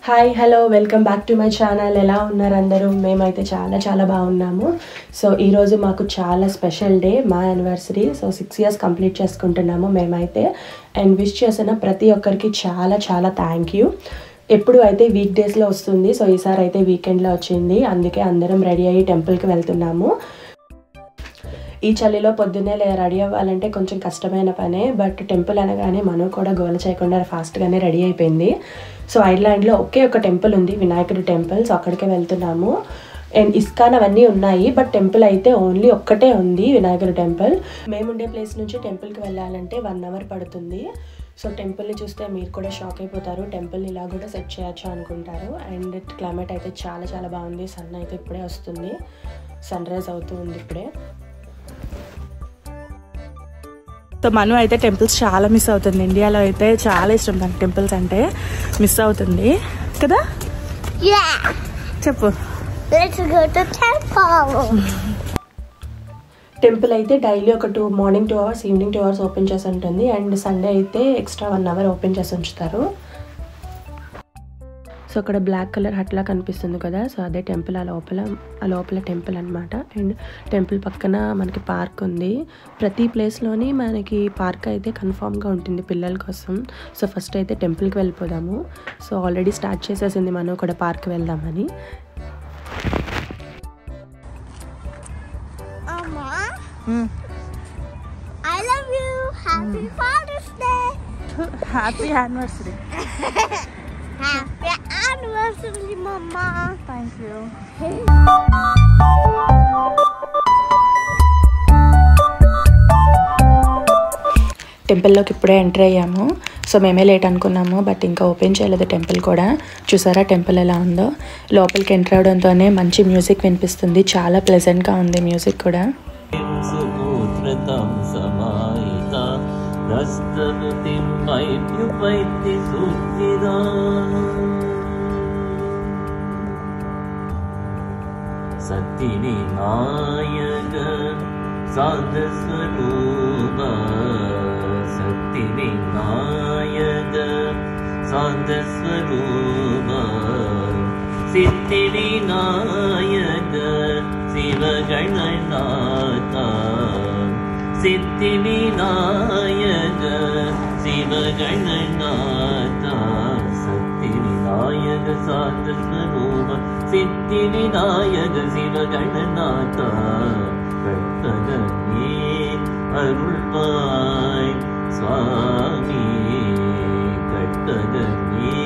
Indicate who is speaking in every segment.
Speaker 1: Hi hello welcome back to my channel ఎలా ఉన్నారు అందరూ మేమైతే చాలా చాలా బాగున్నాము సో ఈరోజు మాకు చాలా స్పెషల్ డే మా anniversary so six years complete చేసుకుంటున్నాము మేమైతే అండ్ విష్ చేసిన ప్రతి ఒక్కరికి చాలా చాలా థ్యాంక్ యూ ఎప్పుడు అయితే వీక్ డేస్లో వస్తుంది సో ఈసారి అయితే వీకెండ్లో వచ్చింది అందుకే అందరం రెడీ అయ్యి టెంపుల్కి వెళ్తున్నాము ఈ చలిలో పొద్దున్నే లే రెడీ అవ్వాలంటే కొంచెం కష్టమైన పనే బట్ టెంపుల్ అనగానే మనం కూడా గోల చేయకుండా ఫాస్ట్గానే రెడీ అయిపోయింది సో ఐర్లాండ్లో ఒకే ఒక టెంపుల్ ఉంది వినాయకుడి టెంపుల్ సో అక్కడికే వెళ్తున్నాము అండ్ ఇస్కాన్ అవన్నీ ఉన్నాయి బట్ టెంపుల్ అయితే ఓన్లీ ఒక్కటే ఉంది వినాయకుడి టెంపుల్ మేముండే ప్లేస్ నుంచి టెంపుల్కి వెళ్ళాలంటే వన్ అవర్ పడుతుంది సో టెంపుల్ని చూస్తే మీరు కూడా షాక్ అయిపోతారు టెంపుల్ని ఇలా కూడా సెట్ చేయొచ్చు అనుకుంటారు అండ్ క్లైమేట్ అయితే చాలా చాలా బాగుంది సన్ అయితే ఇప్పుడే వస్తుంది సన్ రైజ్ అవుతూ ఉంది ఇప్పుడే
Speaker 2: సో మను అయితే టెంపుల్స్ చాలా మిస్ అవుతుంది ఇండియాలో అయితే చాలా ఇష్టం తనకి టెంపుల్స్ అంటే మిస్ అవుతుంది కదా
Speaker 3: Yeah,
Speaker 2: చెప్పు
Speaker 3: let's go to temple.
Speaker 1: Temple అయితే డైలీ ఒక two morning two hours evening two hours open చేసి ఉంటుంది అండ్ సండే అయితే ఎక్స్ట్రా వన్ అవర్ ఓపెన్ చేసి ఉంచుతారు సో అక్కడ బ్లాక్ కలర్ హట్లా కనిపిస్తుంది కదా సో అదే టెంపుల్ ఆ లోపల ఆ లోపల టెంపుల్ అనమాట అండ్ టెంపుల్ పక్కన మనకి పార్క్ ఉంది ప్రతి ప్లేస్లోని మనకి పార్క్ అయితే కన్ఫామ్గా ఉంటుంది పిల్లల కోసం సో ఫస్ట్ అయితే టెంపుల్కి వెళ్ళిపోదాము సో ఆల్రెడీ స్టార్ట్ చేసేసింది మనం కూడా పార్క్ వెళ్దామని
Speaker 3: Mama, I love you. Happy Father's Day.
Speaker 2: Happy anniversary
Speaker 3: Happy anniversary, Mama.
Speaker 2: Thank you టెంపుల్లోకి ఇప్పుడే ఎంటర్ అయ్యాము సో మేమే లేట్ అనుకున్నాము బట్ ఇంకా ఓపెన్ చేయలేదు టెంపుల్ కూడా చూసారా టెంపుల్ ఎలా ఉందో లోపలికి ఎంటర్ అవడంతోనే మంచి మ్యూజిక్ వినిపిస్తుంది చాలా ప్లెజెంట్గా ఉంది మ్యూజిక్ కూడా
Speaker 4: सुपूत्रतं समाहिता नस्तनुतिं वैद्युपैत्ति सुचिदा सत्तिविनायक साधस्वरूप सत्तिविनायक साधस्वरूप सिद्धिविनायक शिवगणनाथा सिद्धिविनायक शिवगणनाथा सत्तिविनायक साधस्वरूप सिद्धिविनायक शिवगणनाथा கட்டகமே அருள்வாய் சுவாமி கட்டகமே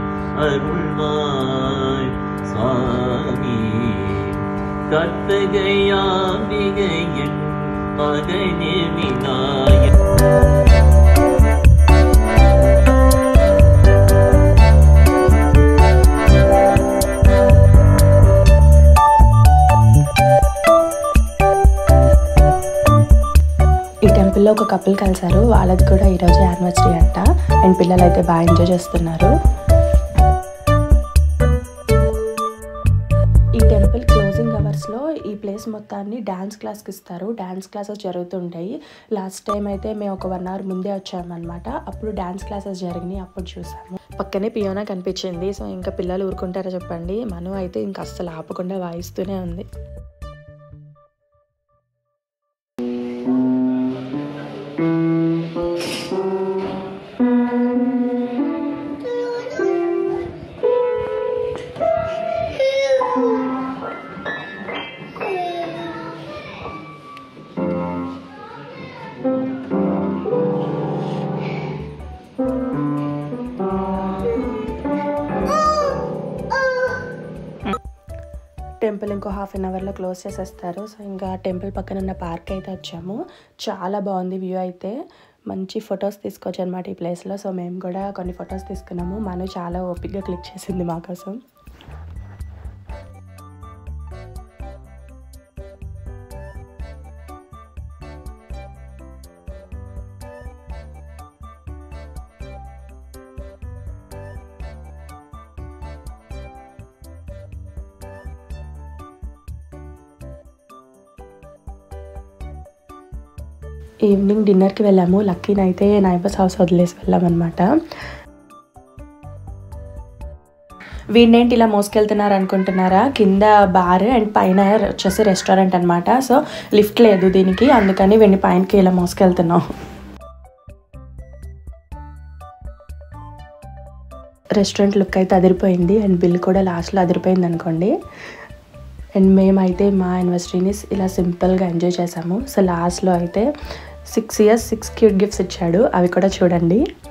Speaker 4: அருள்வாய் சுவாமி கட்டகையாம்பிகையின் மகனே விநாயக
Speaker 1: ఈ టెంపుల్లో ఒక కపుల్ కలిసారు వాళ్ళది కూడా ఈరోజు యానివర్సరీ అంట అండ్ పిల్లలు అయితే బాగా ఎంజాయ్ చేస్తున్నారు ఈ టెంపుల్ క్లోజింగ్ అవర్స్లో ఈ ప్లేస్ మొత్తాన్ని డ్యాన్స్ క్లాస్కి ఇస్తారు డ్యాన్స్ క్లాసెస్ జరుగుతుంటాయి లాస్ట్ టైం అయితే మేము ఒక వన్ అవర్ ముందే వచ్చామన్నమాట అప్పుడు డ్యాన్స్ క్లాసెస్ జరిగినాయి అప్పుడు చూసాము పక్కనే పియోనా కనిపించింది సో ఇంకా పిల్లలు ఊరుకుంటారా చెప్పండి మనం అయితే ఇంకా అస్సలు ఆపకుండా వాయిస్తూనే ఉంది టెంపుల్ ఇంకో హాఫ్ అన్ అవర్లో క్లోజ్ చేసేస్తారు సో ఇంకా టెంపుల్ పక్కన ఉన్న పార్క్ అయితే వచ్చాము చాలా బాగుంది వ్యూ అయితే మంచి ఫొటోస్ తీసుకోవచ్చు అనమాట ఈ ప్లేస్లో సో మేము కూడా కొన్ని ఫొటోస్ తీసుకున్నాము మను చాలా ఓపిక్గా క్లిక్ చేసింది మా కోసం ఈవినింగ్ డిన్నర్కి వెళ్ళాము లక్కీని అయితే నైబర్స్ హౌస్ వదిలేసి వెళ్ళామన్నమాట
Speaker 2: వీడినేంటి ఇలా మోసుకెళ్తున్నారు అనుకుంటున్నారా కింద బార్ అండ్ పైన వచ్చేసి రెస్టారెంట్ అనమాట సో లిఫ్ట్ లేదు దీనికి అందుకని వీడిని పైనకి ఇలా మోసుకెళ్తున్నాం రెస్టారెంట్ లుక్ అయితే అదిరిపోయింది అండ్ బిల్ కూడా లాస్ట్లో అదిరిపోయింది అనుకోండి అండ్ మేమైతే మా యానివర్సరీని ఇలా సింపుల్గా ఎంజాయ్ చేసాము సో లాస్ట్లో అయితే six years six cute gifts ఇచ్చాడు అవి కూడా చూడండి